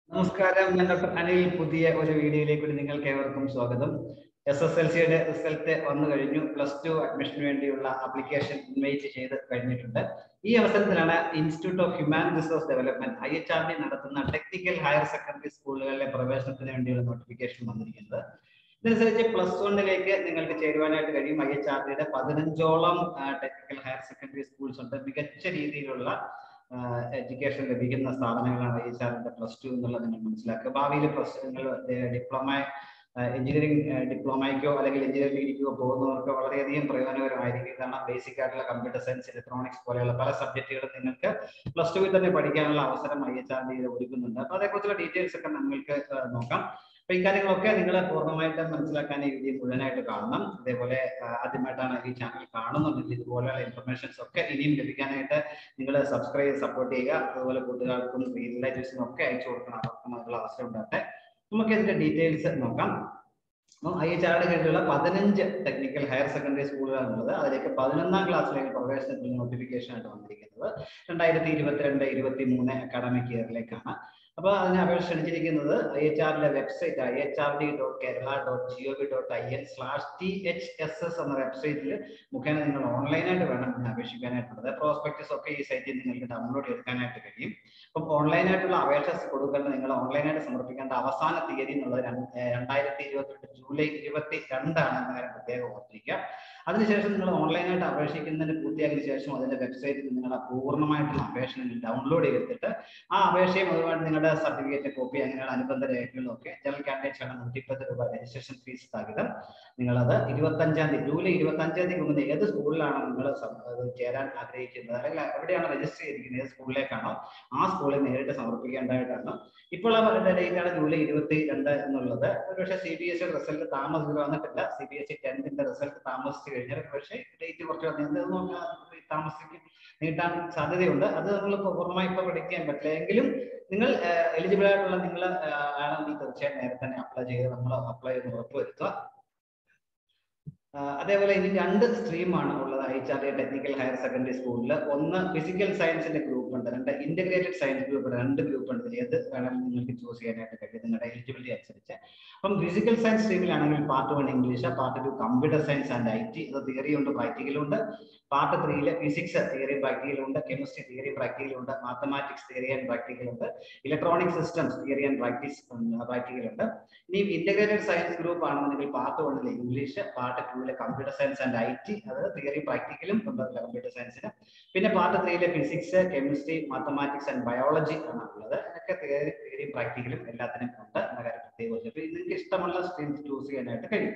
നമസ്കാരം ഞാൻ ഡോക്ടർ അനിൽ പുതിയ ഒരു വീഡിയോയിലേക്ക് കൂടി നിങ്ങൾക്ക് ഏവർക്കും സ്വാഗതം എസ് എസ് എൽ സിയുടെ റിസൾട്ട് വന്നു കഴിഞ്ഞു പ്ലസ് ടു അഡ്മിഷന് വേണ്ടിയുള്ള ആപ്ലിക്കേഷൻ ഇൻവൈറ്റ് ചെയ്ത് കഴിഞ്ഞിട്ടുണ്ട് ഈ അവസരത്തിലാണ് institute of human resource development I H R D നടത്തുന്ന ടെക്നിക്കൽ ഹയർ സെക്കൻഡറി സ്കൂളുകളിലെ പ്രവേശനത്തിന് വേണ്ടിയുള്ള നോട്ടിഫിക്കേഷൻ വന്നിരിക്കുന്നത് ഇതനുസരിച്ച് പ്ലസ് വണ്ണിലേക്ക് നിങ്ങൾക്ക് ചേരുവാനായിട്ട് കഴിയും ഐ എച്ച് ആർ ഡിയുടെ പതിനഞ്ചോളം ടെക്നിക്കൽ ഹയർ സെക്കൻഡറി സ്കൂൾസ് ഉണ്ട് മികച്ച രീതിയിലുള്ള എഡ്യൂക്കേഷൻ ലഭിക്കുന്ന സ്ഥാപനങ്ങളാണ് ഐ എച്ച് ആറിന്റെ പ്ലസ് ടു എന്നുള്ളത് നിങ്ങൾ മനസ്സിലാക്കുക ഭാവിയിൽ പ്ലസ് നിങ്ങൾ ഡിപ്ലോമ എഞ്ചിനീയറിംഗ് ഡിപ്ലോമയ്ക്കോ അല്ലെങ്കിൽ എഞ്ചിനീയറിംഗ് ഡിഗ്രിക്കോ പോകുന്നവർക്ക് വളരെയധികം പ്രയോജനകരമായിരിക്കും കാരണം ബേസിക് ആയിട്ടുള്ള കമ്പ്യൂട്ടർ സയൻസ് ഇലക്ട്രോണിക്സ് പോലെയുള്ള പല സബ്ജക്റ്റുകളും നിങ്ങൾക്ക് പ്ലസ് ടുവിൽ തന്നെ പഠിക്കാനുള്ള അവസരം ഐ എച്ച് ആർ ഡി ഒരുക്കുന്നുണ്ട് അപ്പൊ അതേക്കുറിച്ചുള്ള ഡീറ്റെയിൽസ് ഒക്കെ നിങ്ങൾക്ക് നോക്കാം അപ്പൊ ഇക്കാര്യങ്ങളൊക്കെ നിങ്ങൾ പൂർണ്ണമായിട്ട് മനസ്സിലാക്കാൻ ഈ വീഡിയോ മുഴുവനായിട്ട് കാണണം അതേപോലെ ആദ്യമായിട്ടാണ് ഈ ചാനൽ കാണുന്നുണ്ടെങ്കിൽ ഇതുപോലെയുള്ള ഇൻഫർമേഷൻസ് ഒക്കെ ഇനിയും ലഭിക്കാനായിട്ട് നിങ്ങൾ സബ്സ്ക്രൈബ് സപ്പോർട്ട് ചെയ്യുക അതുപോലെ കൂട്ടുകാർക്കും റിലേറ്റീവ്സിനും ഒക്കെ അയച്ചു കൊടുക്കണം അവർക്കും അതിനുള്ള അവസരം ഉണ്ടാകട്ടെ നമുക്ക് ഇതിന്റെ ഡീറ്റെയിൽസ് നോക്കാം അപ്പം ഐ എച്ച് ആറുടെ കീഴിലുള്ള പതിനഞ്ച് ടെക്നിക്കൽ ഹയർ സെക്കൻഡറി സ്കൂളുകളാണുള്ളത് അതിലേക്ക് പതിനൊന്നാം ക്ലാസ്സിലേക്ക് പ്രവേശനത്തിന് നോട്ടിഫിക്കേഷൻ ആയിട്ട് വന്നിരിക്കുന്നത് രണ്ടായിരത്തി ഇരുപത്തിരണ്ട് ഇരുപത്തി മൂന്ന് അക്കാഡമിക് ഇയറിലേക്കാണ് അപ്പോൾ അതിന് അപേക്ഷ ക്ഷണിച്ചിരിക്കുന്നത് ഐ എച്ച് ആറിന്റെ website I H R D dot Kerala dot G O V dot I N slash T H S S എന്ന വെബ്സൈറ്റിൽ മുഖേന നിങ്ങൾ ഓൺലൈനായിട്ട് വേണം ഇതിന് അപേക്ഷിക്കാനായിട്ടുള്ളത് പ്രോസ്പെക്ടസ് ഒക്കെ ഈ സൈറ്റിൽ നിങ്ങൾക്ക് ഡൗൺലോഡ് എടുക്കാനായിട്ട് കഴിയും അപ്പം ഓൺലൈനായിട്ടുള്ള അപേക്ഷ കൊടുക്കേണ്ട നിങ്ങൾ ഓൺലൈനായിട്ട് സമർപ്പിക്കേണ്ട അവസാന തീയതി എന്നുള്ളത് രണ്ടായിരത്തി ഇരുപത്തിരണ്ട് ജൂലൈ ഇരുപത്തി രണ്ടാണ് എന്ന കാര്യം പ്രത്യേകം ഓർത്തിരിക്കുക അതിനുശേഷം നിങ്ങൾ ഓൺലൈനായിട്ട് അപേക്ഷിക്കുന്നതിന് പൂർത്തിയാക്കിയ ശേഷം അതിന്റെ വെബ്സൈറ്റിൽ നിങ്ങൾ പൂർണ്ണമായിട്ടുള്ള അപേക്ഷ നിങ്ങൾ ഡൗൺലോഡ് ചെയ്തിട്ട് ആ അപേക്ഷയും അതുപോലെ നിങ്ങളുടെ സർട്ടിഫിക്കറ്റ് കോപ്പി അങ്ങനെയുള്ള അനുബന്ധ രേഖകളും ഒക്കെ ജനറൽ കാൻഡിഡേറ്റ്സ് ആണ് നൂറ്റിപ്പത്ത് രൂപ രജിസ്ട്രേഷൻ ഫീസ് സ്ഥഗിതം നിങ്ങളത് ഇരുപത്തഞ്ചാം തീയതി ജൂലൈ ഇരുപത്തഞ്ചാം തീയതി മുതൽ ഏത് സ്കൂളിലാണ് നിങ്ങൾ ചേരാൻ ആഗ്രഹിക്കുന്നത് അല്ലെങ്കിൽ എവിടെയാണ് രജിസ്റ്റർ ചെയ്തിരിക്കുന്നത് ഏത് സ്കൂളിലേക്കാണോ ആ സ്കൂളിൽ നേരിട്ട് സമർപ്പിക്കേണ്ടതായിട്ടാണ് ഇപ്പോൾ അവരുടെ ഡേറ്റ് ആണ് ജൂലൈ ഇരുപത്തി രണ്ട് എന്നുള്ളത് ഒരുപക്ഷെ സി ബി എസ് റിസൾട്ട് താമസിച്ച് വന്നിട്ടില്ല സി ബി എസ് ഇ ടെൻത്തിന്റെ റിസൾട്ട് താമസിച്ച് കഴിഞ്ഞാൽ പക്ഷേ ഡേറ്റ് കുറച്ച് താമസിക്കും നീട്ടാൻ സാധ്യതയുണ്ട് അത് നമ്മൾ പൂർണ്ണമായി ഇപ്പൊ പ്രൊഡിക്ട് ചെയ്യാൻ പറ്റില്ല എങ്കിലും നിങ്ങൾ എലിജിബിൾ ആയിട്ടുള്ള നിങ്ങൾ ആണെങ്കിൽ തീർച്ചയായും നേരത്തെ തന്നെ അപ്ലൈ ചെയ്ത് നമ്മൾ അപ്ലൈ ചെയ്ത് ഉറപ്പുവരുത്തുക അതേപോലെ ഇനി രണ്ട് സ്ട്രീമാണ് ഉള്ളത് H R D technical higher secondary സ്കൂളിൽ ഒന്ന് ഫിസിക്കൽ സയൻസിന്റെ ഗ്രൂപ്പ് ഉണ്ട് രണ്ട് ഇന്റഗ്രേറ്റഡ് സയൻസ് ഗ്രൂപ്പ് രണ്ട് ഗ്രൂപ്പ് ഉണ്ട് ഏത് വേണമെങ്കിൽ നിങ്ങൾക്ക് ചൂസ് ചെയ്യാനായിട്ട് കഴിയും നിങ്ങളുടെ എലിജിബിലിറ്റി അനുസരിച്ച് അപ്പം ഫിസിക്കൽ സയൻസ് സ്ട്രീമിലാണെങ്കിൽ part one English part two computer science and I T അത് തിയറി ഉണ്ട് പ്രാക്ടിക്കലും ഉണ്ട് പാർട്ട് ത്രീയില് ഫിസിക്സ് തിയറി പ്രാക്ടിക്കലും ഉണ്ട് കെമിസ്ട്രി തിയറി പ്രാക്ടിക്കലും ഉണ്ട് മാത്തമാറ്റിക്സ് തിയറി ആൻഡ് പ്രാക്ടിക്കൽ ഉണ്ട് electronic systems theory and practice practical ഉണ്ട് ഇനി ഇന്റഗ്രേറ്റഡ് സയൻസ് ഗ്രൂപ്പ് ആണെന്നുണ്ടെങ്കിൽ പാർട്ട് വണ്ണിൽ ഇംഗ്ലീഷ് പാർട്ട് ടൂവിലെ computer science and I T അത് തിയറി പ്രാക്ടിക്കലും ഉണ്ട് കമ്പ്യൂട്ടർ സയൻസിന് പിന്നെ പാർട്ട് ത്രീയിലെ physics chemistry mathematics and biology ആണ് ഉള്ളത് അതൊക്കെ തിയറി തിയറി പ്രാക്ടിക്കലും എല്ലാത്തിനും ഉണ്ട് എന്ന കാര്യം പ്രത്യേകം അപ്പൊ നിങ്ങൾക്ക് ഇഷ്ടമുള്ള സ്ട്രീം ചൂസ് ചെയ്യാനായിട്ട് കഴിയും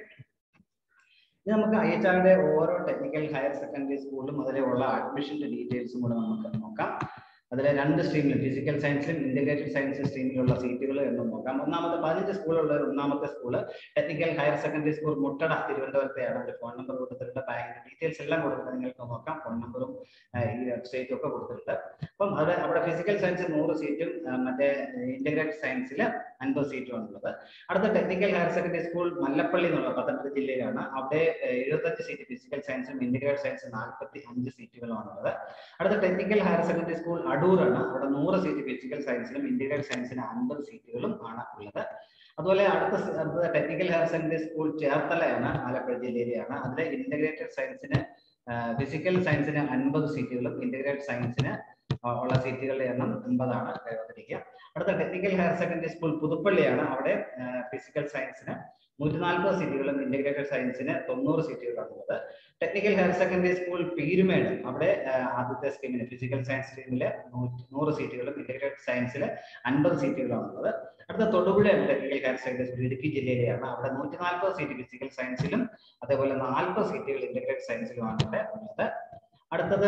ഇനി നമുക്ക് ഐ എച്ച് ആറിന്റെ ഓരോ ടെക്നിക്കൽ ഹയർ സെക്കൻഡറി സ്കൂളിലും അതിലുള്ള അഡ്മിഷന്റെ ഡീറ്റെയിൽസും കൂടെ നമുക്ക് നോക്കാം അതിലെ രണ്ട് സ്ട്രീമിലും ഫിസിക്കൽ സയൻസിലും ഇന്റഗ്രേറ്റഡ് സയൻസ് സ്ട്രീമിലുള്ള സീറ്റുകൾ എണ്ണം നോക്കാം ഒന്നാമത്തെ പതിനഞ്ച് സ്കൂളുള്ള ഒന്നാമത്തെ സ്കൂള് technical higher secondary school Muttada തിരുവനന്തപുരത്തെയാണ് അതിന്റെ ഫോൺ നമ്പർ കൊടുത്തിട്ടുണ്ട് ബാങ്കിന്റെ ഡീറ്റെയിൽസ് എല്ലാം കൊടുത്തിട്ടുണ്ട് നിങ്ങൾക്ക് നോക്കാം ഫോൺ നമ്പറും ഈ വെബ്സൈറ്റും ഒക്കെ കൊടുത്തിട്ടുണ്ട് അപ്പം അവിടെ അവിടെ ഫിസിക്കൽ സയൻസ് നൂറ് സീറ്റും മറ്റേ ഇന്റഗ്രേറ്റഡ് സയൻസിൽ അൻപത് സീറ്റുമാണ് ഉള്ളത് അടുത്ത technical higher secondary school Mallappally എന്നുള്ള പത്തനംതിട്ട ജില്ലയിലാണ് അവിടെ എഴുപത്തഞ്ച് സീറ്റ് ഫിസിക്കൽ സയൻസും ഇന്റഗ്രേറ്റഡ് സയൻസും നാൽപ്പത്തി അഞ്ച് സീറ്റുകളുമാണ് ഉള്ളത് അടുത്ത ടെക്നിക്കൽ ഹയർ സെക്കൻഡറി സ്കൂൾ അടൂറാണ് അവിടെ നൂറ് സീറ്റ് ഫിസിക്കൽ സയൻസിനും ഇന്റഗ്രേറ്റഡ് സയൻസിന് അൻപത് സീറ്റുകളും ആണ് ഉള്ളത് അതുപോലെ അടുത്ത അടുത്ത ടെക്നിക്കൽ ഹയർ സെക്കൻഡറി സ്കൂൾ ചേർത്തലയാണ് ആലപ്പുഴ ജില്ലയിലെയാണ് അതിലെ ഇന്റഗ്രേറ്റഡ് സയൻസിന് ഫിസിക്കൽ സയൻസിന് അൻപത് സീറ്റുകളും ഇന്റഗ്രേറ്റഡ് സയൻസിന് ഉള്ള സീറ്റുകളുടെ എണ്ണം അൻപതാണ് കൈവന്നിരിക്കുക അടുത്ത ടെക്നിക്കൽ ഹയർ സെക്കൻഡറി സ്കൂൾ പുതുപ്പള്ളിയാണ് അവിടെ ഫിസിക്കൽ സയൻസിന് നൂറ്റി നാൽപ്പത് സീറ്റുകളും ഇന്റഗ്രേറ്റഡ് സയൻസിന് തൊണ്ണൂറ് സീറ്റുകളാണ് ഉള്ളത് technical higher secondary school Peermade അവിടെ ആദ്യത്തെ സ്കീമിന് ഫിസിക്കൽ സയൻസ് സ്ട്രീമില് നൂറ് സീറ്റുകളും ഇന്റഗ്രേറ്റഡ് സയൻസിൽ അൻപത് സീറ്റുകളാണ് ഉള്ളത് അടുത്ത തൊടുപുഴയാണ് technical higher secondary school Idukki ജില്ലയിലെയാണ് അവിടെ നൂറ്റി നാൽപ്പത് സീറ്റ് ഫിസിക്കൽ സയൻസിലും അതേപോലെ നാൽപ്പത് സീറ്റുകൾ ഇന്റഗ്രേറ്റഡ് സയൻസിലുമാണ് അവിടെ ഉള്ളത് അടുത്തത്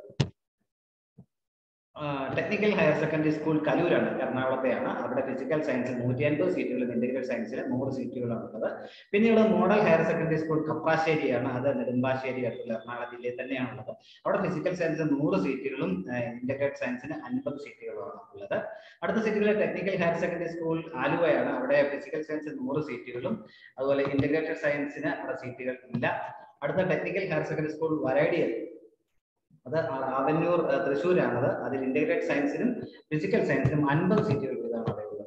ടെക്നിക്കൽ ഹയർ സെക്കൻഡറി സ്കൂൾ കലൂരാണ് എറണാകുളത്തെയാണ് അവിടെ ഫിസിക്കൽ സയൻസ് നൂറ്റി അൻപത് സീറ്റുകളും ഇന്റഗ്രേറ്റഡ് സയൻസിൽ നൂറ് സീറ്റുകളാണ് ഉള്ളത് പിന്നെയുള്ള മോഡൽ ഹയർ സെക്കൻഡറി സ്കൂൾ കപ്രാശ്ശേരിയാണ് അത് നെടുമ്പാശ്ശേരി അടുത്തുള്ള എറണാകുളം ജില്ലയിൽ തന്നെയാണുള്ളത് അവിടെ ഫിസിക്കൽ സയൻസ് നൂറ് സീറ്റുകളും ഇന്റഗ്രേറ്റഡ് സയൻസിന് അൻപത് സീറ്റുകളുമാണ് ഉള്ളത് അടുത്ത സീറ്റുകളിൽ ടെക്നിക്കൽ ഹയർ സെക്കൻഡറി സ്കൂൾ ആലുവയാണ് അവിടെ ഫിസിക്കൽ സയൻസ് നൂറ് സീറ്റുകളും അതുപോലെ ഇന്റഗ്രേറ്റഡ് സയൻസിന് അവിടെ സീറ്റുകൾ ഇല്ല അടുത്ത ടെക്നിക്കൽ ഹയർ സെക്കൻഡറി സ്കൂൾ വരേഡിയൽ അത് ആവന്നൂർ തൃശ്ശൂരാണത് അതിൽ ഇന്റഗ്രേറ്റഡ് സയൻസിനും ഫിസിക്കൽ സയൻസിനും അൻപത് സീറ്റുകൾ വീതമാണ് അവിടെ ഉള്ളത്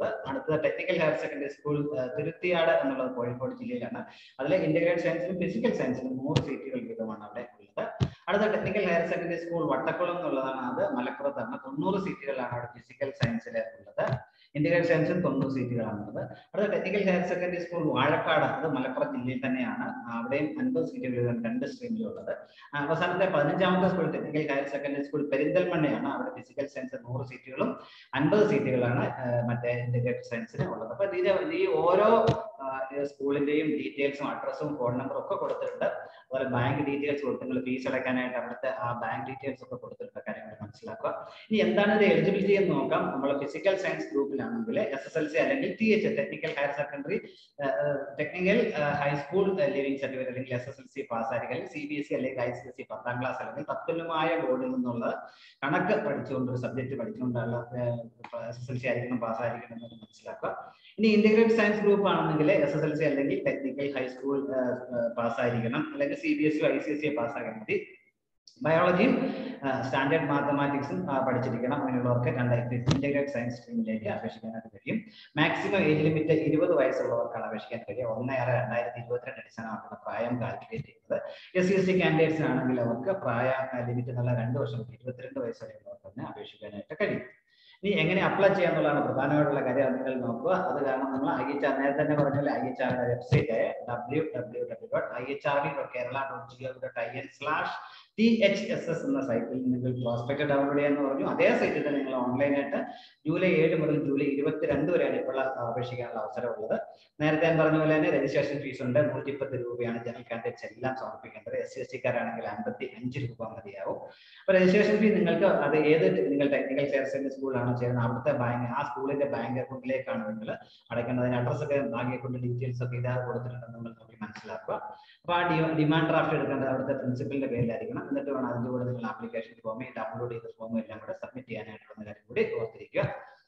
അടുത്തത് technical higher secondary school Thiruthiyad എന്നുള്ളത് കോഴിക്കോട് ജില്ലയിലാണ് അതിലെ ഇന്റഗ്രേറ്റ് സയൻസിലും ഫിസിക്കൽ സയൻസിലും നൂറ് സീറ്റുകൾ വീതമാണ് അവിടെ ഉള്ളത് അടുത്ത technical higher secondary school Vattakulam എന്നുള്ളതാണ് അത് മലപ്പുറത്താണ് തൊണ്ണൂറ് സീറ്റുകളാണ് അവിടെ ഫിസിക്കൽ സയൻസിൽ ഉള്ളത് ഇന്റഗ്രേറ്റ് സയൻസിൽ തൊണ്ണൂറ് സീറ്റുകളാണുള്ളത് അടുത്ത technical higher secondary school Vazhakkad അത് മലപ്പുറം ജില്ലയിൽ തന്നെയാണ് അവിടെയും അൻപത് സീറ്റുകൾ രണ്ട് സ്ട്രീമിലുള്ളത് അവസാനത്തെ പതിനഞ്ചാമത്തെ school technical higher secondary school പെരിന്തൽമണ്ണയാണ് അവിടെ ഫിസിക്കൽ സയൻസ് നൂറ് സീറ്റുകളും അൻപത് സീറ്റുകളാണ് മറ്റേ ഇന്റഗ്രേറ്റഡ് സയൻസിന് ഉള്ളത് അപ്പൊ ഇതിന്റെ ഈ ഓരോ സ്കൂളിന്റെയും ഡീറ്റെയിൽസും അഡ്രസ്സും ഫോൺ നമ്പറും ഒക്കെ കൊടുത്തിട്ടുണ്ട് അതുപോലെ ബാങ്ക് ഡീറ്റെയിൽസ് കൊടുത്ത് നിങ്ങൾ ഫീസ് അടയ്ക്കാനായിട്ട് അവിടുത്തെ ആ ബാങ്ക് ഡീറ്റെയിൽസ് ഒക്കെ കൊടുത്തിട്ടുള്ള കാര്യങ്ങൾ മനസ്സിലാക്കുക ഇനി എന്താണ് ഇത് എലിജിബിലിറ്റി എന്ന് നോക്കാം നമ്മൾ ഫിസിക്കൽ സയൻസ് ഗ്രൂപ്പിലാണെങ്കിൽ എസ് എസ് എൽ സി അല്ലെങ്കിൽ T H technical higher secondary technical high school leaving certificate അല്ലെങ്കിൽ എസ് എസ് എൽ സി പാസ്സായിരിക്കും സി ബി എസ് സി അല്ലെങ്കിൽ ഐ സി എസ് സി പത്താം ക്ലാസ് അല്ലെങ്കിൽ തത്തുല്യമായ ബോർഡിൽ നിന്നുള്ള കണക്ക് പഠിച്ചുകൊണ്ട് ഒരു സബ്ജക്ട് പഠിച്ചുകൊണ്ടുള്ള എസ് എസ് എൽ സി ആയിരിക്കണം പാസ്സായിരിക്കണം എന്ന് മനസ്സിലാക്കുക ഇനി ഇന്റഗ്രേറ്റ് സയൻസ് ഗ്രൂപ്പ് ആണെന്നെങ്കിൽ എസ് എസ് എൽ സി അല്ലെങ്കിൽ ടെക്നിക്കൽ ഹൈസ്കൂൾ പാസ്സായിരിക്കണം അല്ലെങ്കിൽ C B S C I C S C പാസ്സായാൽ മതി ബയോളജിയും സ്റ്റാൻഡേർഡ് മാത്തമാറ്റിക്സും പഠിച്ചിരിക്കണം അങ്ങനെയുള്ളവർക്ക് രണ്ടായിരത്തി ഇന്റഗ്രേറ്റ് സയൻസ് സ്ട്രീമിലേക്ക് അപേക്ഷിക്കാനായിട്ട് കഴിയും മാക്സിമം ഏജ് ലിമിറ്റ് ഇരുപത് വയസ്സുള്ളവർക്കാണ് അപേക്ഷിക്കാൻ കഴിയുക ഒന്ന് ആറ് രണ്ടായിരത്തി ഇരുപത്തിരണ്ട് അടിസ്ഥാനമാക്കുന്ന പ്രായം കാൽക്കുലേറ്റ് ചെയ്യുന്നത് എസ് സി എസ് ടി കാൻഡിഡേറ്റ്സിനാണെങ്കിൽ അവർക്ക് പ്രായ ലിമിറ്റ് എന്നുള്ള രണ്ട് വർഷം ഇരുപത്തിരണ്ട് വയസ്സ് വരെയുള്ളവർക്ക് തന്നെ അപേക്ഷിക്കാനായിട്ട് കഴിയും ഇനി എങ്ങനെ അപ്ലൈ ചെയ്യാന്നുള്ളതാണ് പ്രധാനമായിട്ടുള്ള കാര്യം അത് നിങ്ങൾ നോക്കുക അത് കാരണം നമ്മൾ ഐ എച്ച് ആർ നേരത്തെ തന്നെ പറഞ്ഞാൽ ഐ എച്ച് ആറിന്റെ website W W W dot I H R B dot Kerala dot G O dot I N slash T H S S എന്ന സൈറ്റിൽ നിങ്ങൾ പ്രോസ്പെക്ട് ഡൗൺലോഡ് ചെയ്യാന്ന് പറഞ്ഞു അതേ സൈറ്റിൽ തന്നെ നിങ്ങൾ ഓൺലൈനായിട്ട് ജൂലൈ ഏഴ് മുതൽ ജൂലൈ ഇരുപത്തിരണ്ട് വരെയാണ് ഇപ്പോൾ അപേക്ഷിക്കാനുള്ള അവസരമുള്ളത് നേരത്തെ ഞാൻ പറഞ്ഞ പോലെ തന്നെ രജിസ്ട്രേഷൻ ഫീസ് ഉണ്ട് നൂറ്റിപ്പത്ത് രൂപയാണ് ജനറൽ കാൻഡിഡേറ്റ്സ് എല്ലാം സമർപ്പിക്കേണ്ടത് എസ് സി എസ് ടിക്കാരാണെങ്കിൽ അമ്പത്തി അഞ്ച് രൂപ മതിയാവും അപ്പൊ രജിസ്ട്രേഷൻ ഫീ നിങ്ങൾക്ക് അത് ഏത് നിങ്ങൾ ടെക്നിക്കൽ ഹയർ സെക്കൻഡറി സ്കൂളാണോ ചെയ്യുന്നത് അവിടുത്തെ ബാങ്ക് ആ സ്കൂളിന്റെ ബാങ്ക് അക്കൗണ്ടിലേക്കാണ് നിങ്ങൾ അടയ്ക്കേണ്ടത് അതിന് അഡ്രസ് ഒക്കെ ബാങ്ക് അക്കൗണ്ട് ഡീറ്റെയിൽസ് ഒക്കെ ഇതാ കൊടുത്തിട്ടുണ്ടെന്ന് നിങ്ങൾ നോക്കി മനസ്സിലാക്കുക അപ്പൊ ആ ഡിമാൻഡ് ഡ്രാഫ്റ്റ് എടുക്കേണ്ടത് അവിടുത്തെ പ്രിൻസിപ്പലിന്റെ പേരിലായിരിക്കണം എന്നിട്ട് വേണം അതിന്റെ കൂടെ നിങ്ങൾ ആപ്ലിക്കേഷൻ ഫോം ഡൗൺലോഡ് ചെയ്ത ഫോം എല്ലാം കൂടെ സബ്മിറ്റ് ചെയ്യാനായിട്ടുള്ള കാര്യം കൂടി ഓർത്തിരിക്കുക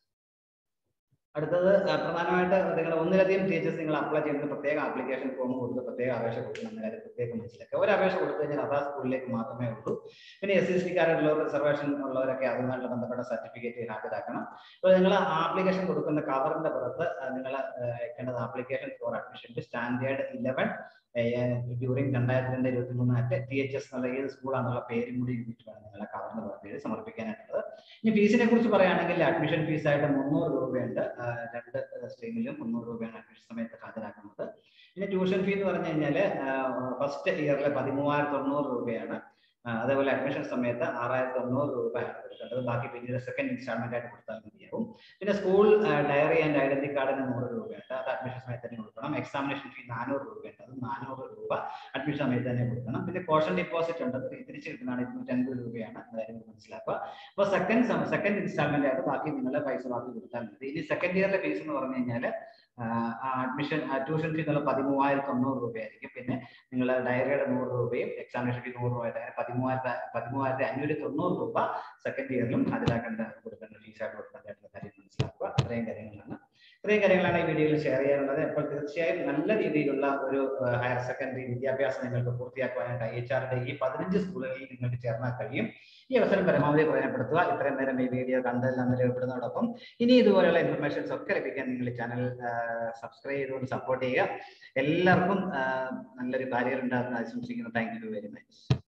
അടുത്തത് പ്രധാനമായിട്ട് നിങ്ങൾ ഒന്നിലധികം ടീച്ചേഴ്സ് നിങ്ങൾ അപ്ലൈ ചെയ്യുന്ന പ്രത്യേക ആപ്ലിക്കേഷൻ ഫോം കൊടുത്ത് പ്രത്യേക അപേക്ഷ കൊടുക്കണം എന്ന കാര്യം പ്രത്യേകം മനസ്സിലാക്കുക ഒരു അപേക്ഷ കൊടുത്തു കഴിഞ്ഞാൽ അതാ സ്കൂളിലേക്ക് മാത്രമേ ഉള്ളൂ പിന്നെ എസ് സി കാരുള്ള റിസർവേഷൻ ഉള്ളവരൊക്കെ അതുമായിട്ട് ബന്ധപ്പെട്ട സർട്ടിഫിക്കറ്റ് ഹാജരാക്കണം അപ്പോൾ നിങ്ങൾ ആപ്ലിക്കേഷൻ കൊടുക്കുന്ന കവറിന്റെ പുറത്ത് നിങ്ങൾ അയക്കേണ്ടത് application for admission standard eleven during രണ്ടായിരത്തി രണ്ട് ഇരുപത്തി മൂന്ന് അറ്റ് ടി എച്ച് എസ് എന്നുള്ള ഏത് സ്കൂളാണെന്നുള്ള പേരും കൂടി എഴുതിയിട്ട് വേണം നിങ്ങളെ കവറിന്റെ പുറത്ത് സമർപ്പിക്കാനായിട്ടുള്ളത് ഇനി ഫീസിനെ കുറിച്ച് പറയുകയാണെങ്കിൽ അഡ്മിഷൻ ഫീസ് ആയിട്ട് മുന്നൂറ് രൂപയുണ്ട് രണ്ട് സ്ട്രീമിലും മുന്നൂറ് രൂപയാണ് അഡ്മിഷൻ സമയത്ത് ഹാജരാക്കുന്നത് പിന്നെ ട്യൂഷൻ ഫീ എന്ന് പറഞ്ഞു കഴിഞ്ഞാൽ ഫസ്റ്റ് ഇയറിലെ പതിമൂവായിരത്തി തൊണ്ണൂറ് രൂപയാണ് അതേപോലെ അഡ്മിഷൻ സമയത്ത് ആറായിരത്തി തൊണ്ണൂറ് രൂപയാണ് കൊടുക്കേണ്ടത് ബാക്കി പിന്നീട് സെക്കൻഡ് ഇൻസ്റ്റാൾമെന്റ് ആയിട്ട് കൊടുത്താൽ മതിയാവും പിന്നെ സ്കൂൾ ഡയറി ആൻഡ് ഐഡന്റി കാർഡിന് നൂറ് രൂപയുണ്ട് അത് അഡ്മിഷൻ സമയത്ത് തന്നെ കൊടുക്കണം എക്സാമിനേഷൻ ഫീ നാനൂറ് രൂപയുണ്ട് അത് നാനൂറ് രൂപ അഡ്മിഷൻ സമയത്ത് തന്നെ കൊടുക്കണം പിന്നെ കോഷൻ ഡിപ്പോസിറ്റ് ഉണ്ട് അത് തിരിച്ചു കിട്ടുന്നതാണ് ഇരുന്നൂറ്റൻപത് രൂപയാണ് അതായത് മനസ്സിലാക്കുക അപ്പോൾ സെക്കൻഡ് സെക്കൻഡ് ഇൻസ്റ്റാൾമെന്റ് ആയിട്ട് ബാക്കി നിങ്ങളുടെ പൈസ ബാക്കി കൊടുത്താൽ മതി ഇനി സെക്കൻഡ് ഇയറിലെ ഫീസ് എന്ന് പറഞ്ഞു കഴിഞ്ഞാൽ അഡ്മിഷൻ ട്യൂഷൻ ഫീ എന്നുള്ള പതിമൂവായിരത്തി തൊണ്ണൂറ് രൂപയായിരിക്കും പിന്നെ നിങ്ങൾ ഡയറിയുടെ നൂറ് രൂപയും എക്സാമിനേഷൻ ഫീ നൂറ് രൂപ പതിമൂവായിരത്തി പതിമൂവായിരത്തി അഞ്ഞൂറ്റി തൊണ്ണൂറ് രൂപ സെക്കൻഡ് ഇയറിലും അതിലാക്കേണ്ട കൊടുക്കേണ്ട ഫീസായിട്ട് കൊടുക്കേണ്ട കാര്യം മനസ്സിലാക്കുക അത്രയും കാര്യങ്ങളാണ് ഇത്രയും കാര്യങ്ങളാണ് ഈ വീഡിയോയിൽ ഷെയർ ചെയ്യാനുള്ളത് അപ്പോൾ തീർച്ചയായും നല്ല രീതിയിലുള്ള ഒരു ഹയർ സെക്കൻഡറി വിദ്യാഭ്യാസം നിങ്ങൾക്ക് പൂർത്തിയാക്കുവാനായിട്ട് ഐ എച്ച് ആറിന്റെ ഈ പതിനഞ്ച് സ്കൂളുകളിൽ നിങ്ങൾക്ക് ചേർന്നാൽ കഴിയും ഈ അവസരം പരമാവധി പ്രയോജനപ്പെടുത്തുക ഇത്രയും നേരം ഈ വീഡിയോ കണ്ടതെല്ലാം രേഖപ്പെടുന്നതോടൊപ്പം ഇനി ഇതുപോലെയുള്ള ഇൻഫർമേഷൻസ് ഒക്കെ ലഭിക്കാൻ നിങ്ങൾ ചാനൽ സബ്സ്ക്രൈബ് ചെയ്തുകൊണ്ട് സപ്പോർട്ട് ചെയ്യുക എല്ലാവർക്കും നല്ലൊരു കാര്യം ഉണ്ടാകുന്ന ആശംസിക്കുന്നു താങ്ക് യു വെരി മച്ച്